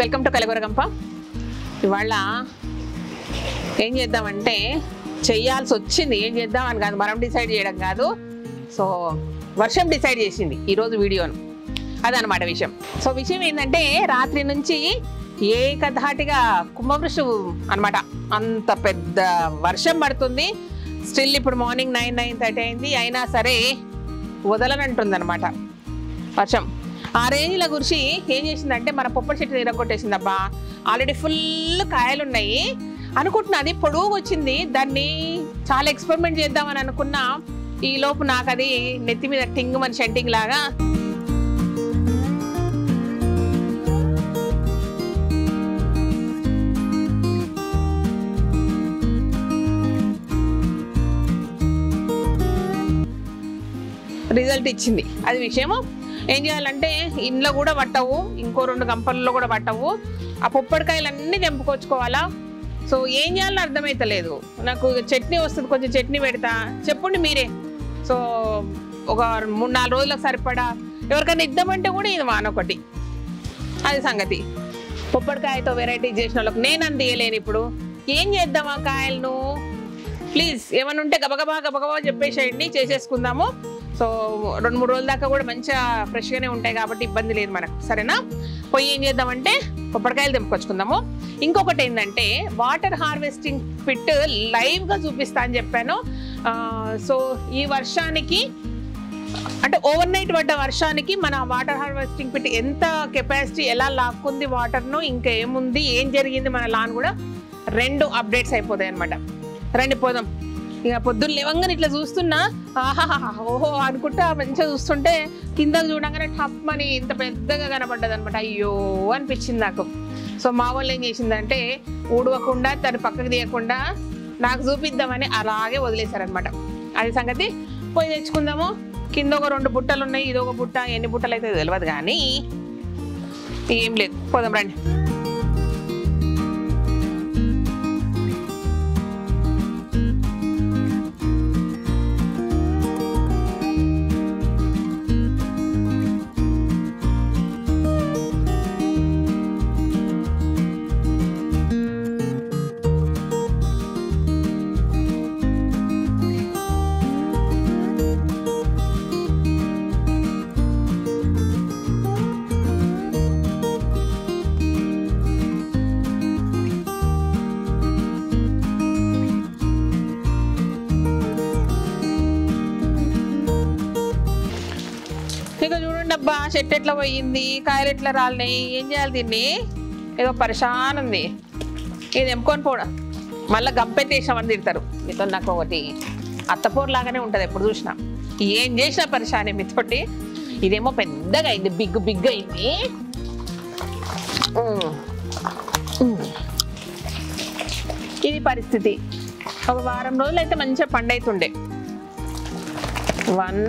Welcome to కలగొరగంప ఇవాళ ఏం చేద్దామంటే చెయ్యాల్సి వచ్చింది ఏం చేద్దాం అని కాదు మనం డిసైడ్ చేయడం కాదు సో వర్షం డిసైడ్ చేసింది ఈరోజు వీడియోను అదనమాట విషయం సో విషయం ఏంటంటే రాత్రి నుంచి ఏకధాటిగా కుంభవృషు అన్నమాట అంత పెద్ద వర్షం పడుతుంది స్టిల్ ఇప్పుడు మార్నింగ్ నైన్ నైన్ థర్టీ అయింది అయినా సరే వదలనంటుందన్నమాట వర్షం ఆ రేంజ్ల గురించి ఏం చేసిందంటే మన పొప్పటి చెట్టు ఇరగొట్టేసింది అబ్బా ఆల్రెడీ ఫుల్ కాయలు ఉన్నాయి అనుకుంటున్నా అది పొడుగు వచ్చింది దాన్ని చాలా ఎక్స్పెరిమెంట్ చేద్దామని అనుకున్నా ఈ లోపు నాకు అది నెత్తి మీద టింగ్ మన షెంటింగ్ లాగా రిజల్ట్ ఇచ్చింది అది విషయము ఏం చేయాలంటే ఇంట్లో కూడా పట్టవు ఇంకో రెండు గంపల్లో కూడా పట్టవు ఆ పొప్పడికాయలన్నీ తెంపుకొచ్చుకోవాలా సో ఏం చేయాలని అర్థమైతలేదు నాకు చట్నీ వస్తుంది కొంచెం చట్నీ పెడతా చెప్పండి మీరే సో ఒక మూడు నాలుగు రోజులకు సరిపడా ఎవరికైనా ఇద్దామంటే కూడా ఇది వానొకటి అది సంగతి పొప్పడికాయతో వెరైటీ చేసిన వాళ్ళకి నేను అంత తీయలేను ఇప్పుడు ఏం చేద్దాం ఆ కాయలను ప్లీజ్ ఏమైనా ఉంటే గబగబా గబగబా చెప్పేసేయండి చేసేసుకుందాము సో రెండు మూడు రోజుల దాకా కూడా మంచిగా ఫ్రెష్గానే ఉంటాయి కాబట్టి ఇబ్బంది లేదు మనకు సరేనా పోయి ఏం చేద్దామంటే కొబ్బరికాయలు తెంపుకొచ్చుకుందాము ఇంకొకటి ఏంటంటే వాటర్ హార్వెస్టింగ్ పిట్ లైవ్గా చూపిస్తా అని చెప్పాను ఆ, సో ఈ వర్షానికి అంటే ఓవర్ నైట్ పడ్డ వర్షానికి మన వాటర్ హార్వెస్టింగ్ పిట్ ఎంత కెపాసిటీ ఎలా లాక్కుంది వాటర్ను ఇంకా ఏముంది ఏం జరిగింది మన లాన్ కూడా రెండు అప్డేట్స్ అయిపోతాయి అనమాట రండి పోదాం ఇక పొద్దున్న లేవంగానే ఇట్లా చూస్తున్నా ఆహాహా ఓహో అనుకుంటా మంచిగా చూస్తుంటే కింద చూడంగానే టప్ అని ఇంత పెద్దగా కనబడ్డది అనమాట అయ్యో అనిపించింది నాకు సో మా వాళ్ళు ఏం చేసిందంటే ఊడవకుండా తను పక్కకు తీయకుండా నాకు చూపిద్దామని అలాగే వదిలేశారనమాట అది సంగతి పోయి తెచ్చుకుందాము కింద ఒక రెండు బుట్టలు ఉన్నాయి ఇది ఒక బుట్ట ఎన్ని బుట్టలు అయితే తెలియదు కానీ ఏం లేదు పోదాం రండి ఇక చూడండి అబ్బా చెట్టు ఎట్లా పోయింది కాయలు ఎట్లా రాలినాయి ఏం చేయాలి దీన్ని ఏదో పరిశాన్ ఉంది ఇది ఎంపుకొని పోవడం మళ్ళీ గంపెత్తేసామని తిడతారు మీతో నాకు ఒకటి అత్తపూర్ లాగానే ఉంటుంది ఎప్పుడు చూసినా ఏం చేసినా పరిశానే మీతోటి ఇదేమో పెద్దగా అయింది బిగ్ బిగ్ అయింది ఉమ్. ఉమ్. ఇది పరిస్థితి ఒక వారం రోజులు అయితే మంచిగా పండైతుండే వన్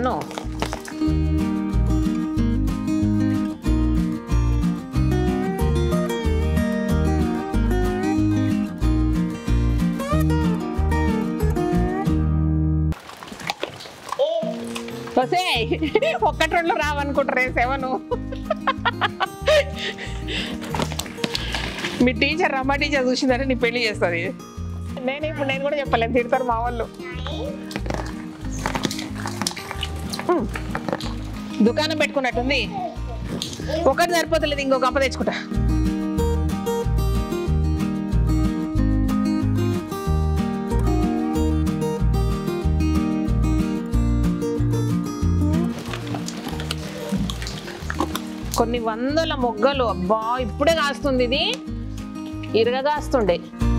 వసే ఒక్కటి రెండు రావనుకుంటారే సెవెన్ మీ టీచర్ రమ్మ టీచర్ చూసిందంటే నీ పెళ్లి చేస్తుంది నేను ఇప్పుడు నేను కూడా చెప్పలేను తిడతారు మా వాళ్ళు ఉమ్. దుకాణం పెట్టుకున్నట్టుంది ఒకటి సరిపోతలేదు ఇంకో గంప తెచ్చుకుంటా కొన్ని వందల మొగ్గలు అబ్బా ఇప్పుడే కాస్తుంది ఇది ఇరగగాస్తుండే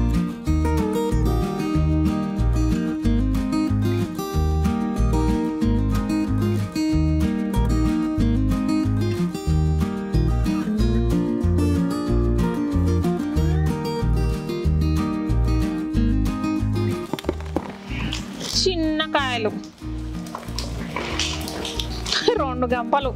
చిన్న కాయలు రెండు గంపలు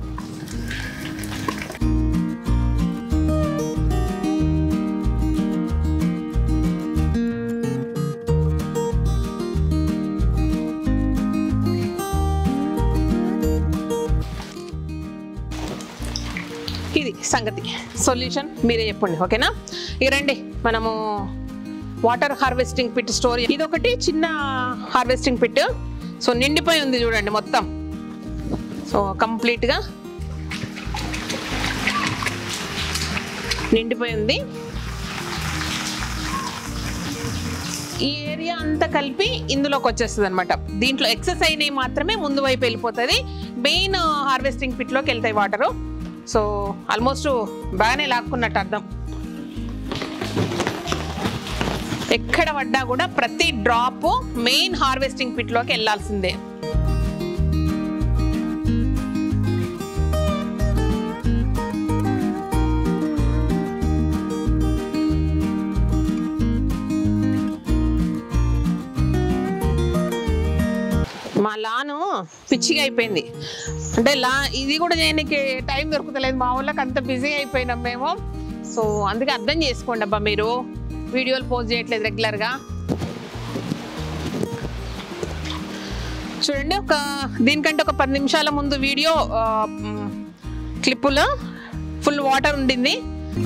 ఇది సంగతి సొల్యూషన్ మీరే చెప్పండి ఓకేనా ఇక రండి మనము వాటర్ హార్వెస్టింగ్ పిట్ స్టోర్ ఇది ఒకటి చిన్న హార్వెస్టింగ్ పిట్ సో నిండిపోయి ఉంది చూడండి మొత్తం సో కంప్లీట్గా నిండిపోయి ఉంది ఈ ఏరియా అంతా కలిపి ఇందులోకి వచ్చేస్తుంది అనమాట దీంట్లో ఎక్సెస్ అయినవి మాత్రమే ముందు వైపు వెళ్ళిపోతుంది మెయిన్ హార్వెస్టింగ్ పిట్లోకి వెళ్తాయి వాటరు సో ఆల్మోస్ట్ బాగానే లాక్కున్నట్టు అర్థం ఎక్కడ పడ్డా కూడా ప్రతి డ్రాప్ మెయిన్ హార్వెస్టింగ్ పిట్లోకి వెళ్ళాల్సిందే మా లాను పిచ్చిగా అయిపోయింది అంటే లా ఇది కూడా చేయడానికి టైం దొరుకుతలేదు మా వాళ్ళకి అంత బిజీ అయిపోయినాం మేము సో అందుకే అర్థం చేసుకోండి అబ్బా మీరు వీడియోలు పోస్ట్ చేయట్లేదు రెగ్యులర్గా చూడండి ఒక దీనికంటే ఒక పది నిమిషాల ముందు వీడియో క్లిప్పులో ఫుల్ వాటర్ ఉండింది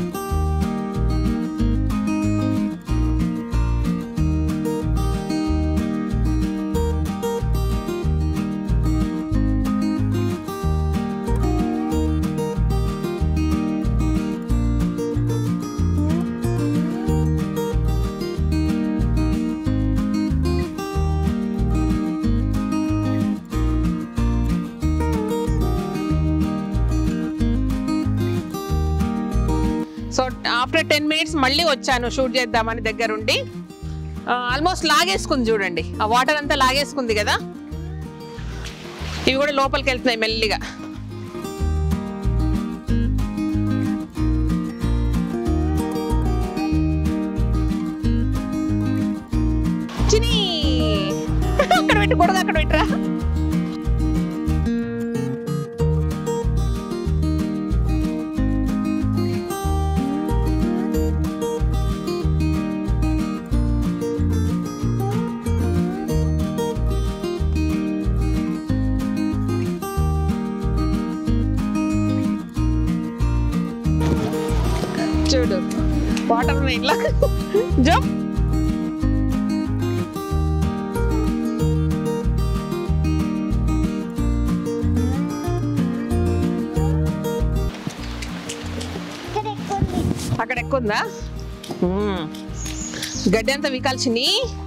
సో ఆఫ్టర్ టెన్ మినిట్స్ మళ్ళీ వచ్చాను షూట్ చేద్దామని దగ్గరుండి ఆల్మోస్ట్ లాగేసుకుంది చూడండి ఆ వాటర్ అంతా లాగేసుకుంది కదా ఇవి కూడా లోపలికి వెళ్తున్నాయి మెల్లిగా చిని అక్కడ పెట్టి కొడుకు అక్కడ పెట్టరా చూడు వాటర్ ఉన్నాయి ఇట్లా జంప్ అక్కడ ఎక్కువ ఉందా మ్మ్. గడ్డి అంతా వీకాల్సింది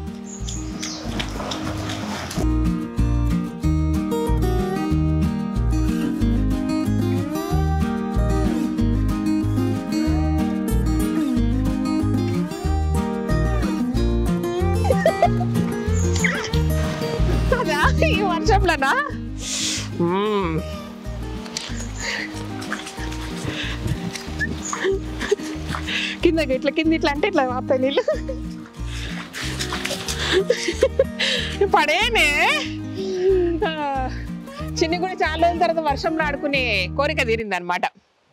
అదా ఈ వర్షంలోనా మ్మ్. కిందకి ఇట్లా కింద ఇట్లా అంటే ఇట్లా వస్తాయి నీళ్ళు పడేనే ఆ, చిన్ని కూడా చాలా రోజుల తర్వాత వర్షంలో ఆడుకునే కోరిక తీరింది అనమాట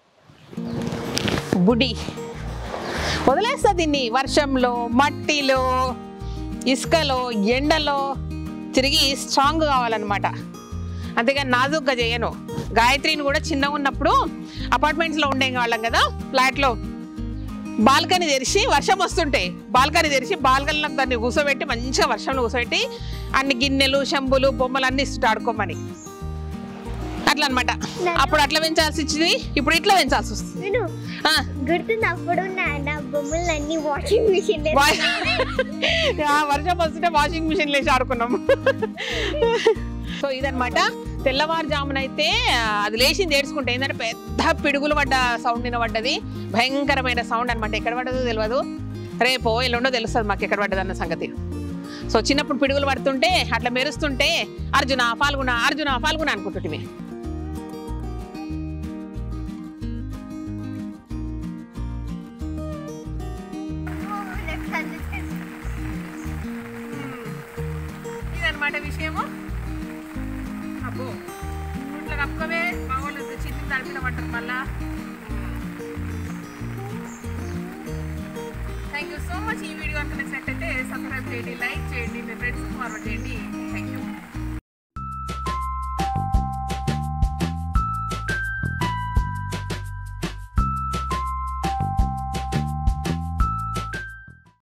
బుడి వదిలేస్తా దీన్ని వర్షంలో మట్టిలో ఇసుకలో ఎండలో తిరిగి స్ట్రాంగ్ కావాలన్నమాట అంతేగాని నాజుగ్గా చేయను గాయత్రిని కూడా చిన్నగా ఉన్నప్పుడు అపార్ట్మెంట్స్లో ఉండే వాళ్ళం కదా ఫ్లాట్లో బాల్కనీ తెరిచి వర్షం వస్తుంటే బాల్కనీ తెరిచి బాల్కనీలో దాన్ని కూర్చోబెట్టి మంచిగా వర్షంలో కూర్చోబెట్టి అన్ని గిన్నెలు శంబులు బొమ్మలు అన్ని ఇస్తుంటే ఆడుకోమని అట్లా అనమాట అప్పుడు అట్లా పెంచాల్సి వచ్చింది ఇప్పుడు ఇట్లా పెంచాల్సి వస్తుంది నేను ఆ, గుర్తుంది అప్పుడు నా నా బొమ్మలు అన్ని వాషింగ్ మిషన్ వా- ఆ, వర్షం వస్తుంటే వాషింగ్ మిషన్ లేచి ఆడుకున్నాం సో ఇదనమాట తెల్లవారుజామున అయితే ఆ, అది లేచింది ఏడ్చుకుంటే ఏంటంటే పెద్ద పిడుగులు పడ్డ సౌండ్ వినబడ్డది భయంకరమైన సౌండ్ అనమాట ఎక్కడ పడ్డదో తెలియదు రేపో ఎల్లుండో తెలుస్తుంది మాకు ఎక్కడ పడ్డది అన్న సంగతి సో చిన్నప్పుడు పిడుగులు పడుతుంటే అట్లా మెరుస్తుంటే అర్జున పాల్గొన అర్జున పాల్గొన అనుకుంటుంటివి ఇదనమాట విషయము అబ్బో ఇట్లా కప్పుకోవే మా వాళ్ళు చిన్న తడిపిన పట్టరు మళ్ళా థ్యాంక్ యూ సో మచ్ ఈ వీడియో కనుక నచ్చినట్టయితే సబ్స్క్రైబ్ చేయండి లైక్ చేయండి మీ ఫ్రెండ్స్ ఫార్వర్డ్ చేయండి